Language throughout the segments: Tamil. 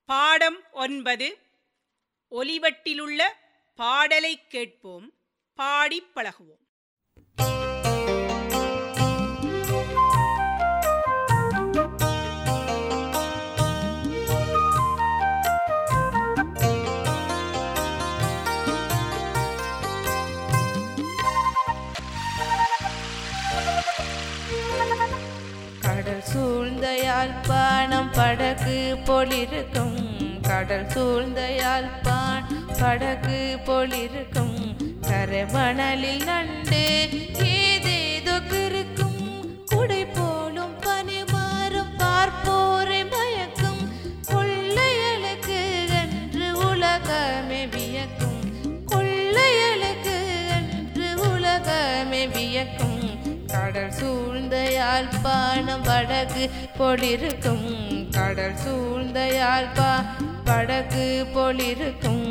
பாடம் ஒன்பது ஒலிவட்டிலுள்ள பாடலைக் கேட்போம் பாடிப் பழகுவோம் கடல் சூழ்ந்த யாழ்ப்பாணம் படகு போலிருக்கும் கடல் சூழ்ந்த யாழ்ப்பாண் படகு போலிருக்கும் கரைமணலில் நண்டு ஏதேதோ இருக்கும் குடை போலும் பனிமாறும் பார்ப்போரை மயக்கும் கொள்ளையலுக்கு என்று உலகமே வியக்கும் கொள்ளையலுக்கு என்று உலகமே வியக்கும் கடல் சூழ்ந்த யாழ்ப்பாணம் படகு போலிருக்கும் கடல் சூழ்ந்த யாழ்ப்பா படகு போலிருக்கும்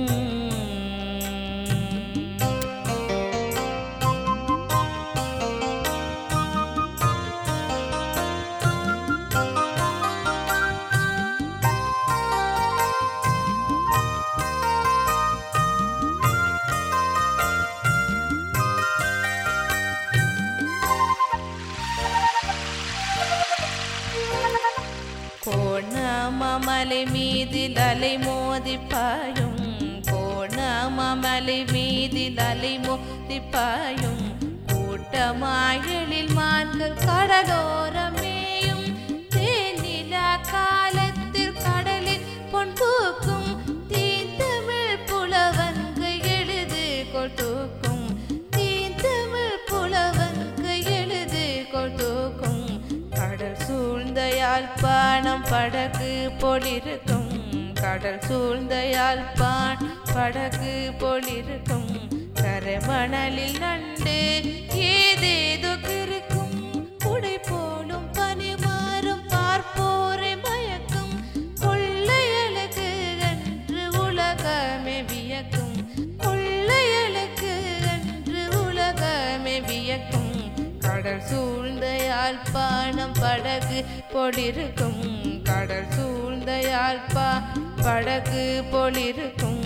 கோணமலை மீதில் அலை மோதி பாயும் கோணமலை மீதில் அலை மோதி பாயும் கூட்டமாயலில் மான்கள் கடலோரமேயும் தேனிலா காலத்தில் கடலில் பொன் பூக்கும் தீந்தமிழ் புலவன்கு எழுது கொட்டூக்கும் தீந்தமிழ் புலவன்கு எழுது கொட்டூக்கும் கடல் சூழ்ந்த யாழ்ப்பாணம் படகு போலிருக்கும் கடல் சூழ்ந்த யாழ்ப்பாண் படகு போலிருக்கும் கரைமணலில் நண்டு ஏதேதோ இருக்கும் குடை போலும் பனிமாறும் பார்ப்போரை மயக்கும் கொள்ளையலுக்கு என்று உலகமே வியக்கும் கொள்ளையலுக்கு என்று உலகமே வியக்கும் கடல் சூழ்ந்த யாழ்ப்பாணம் படகு போலிருக்கும் கடல் சூழ்ந்த யாழ்ப்பா படகு போலிருக்கும்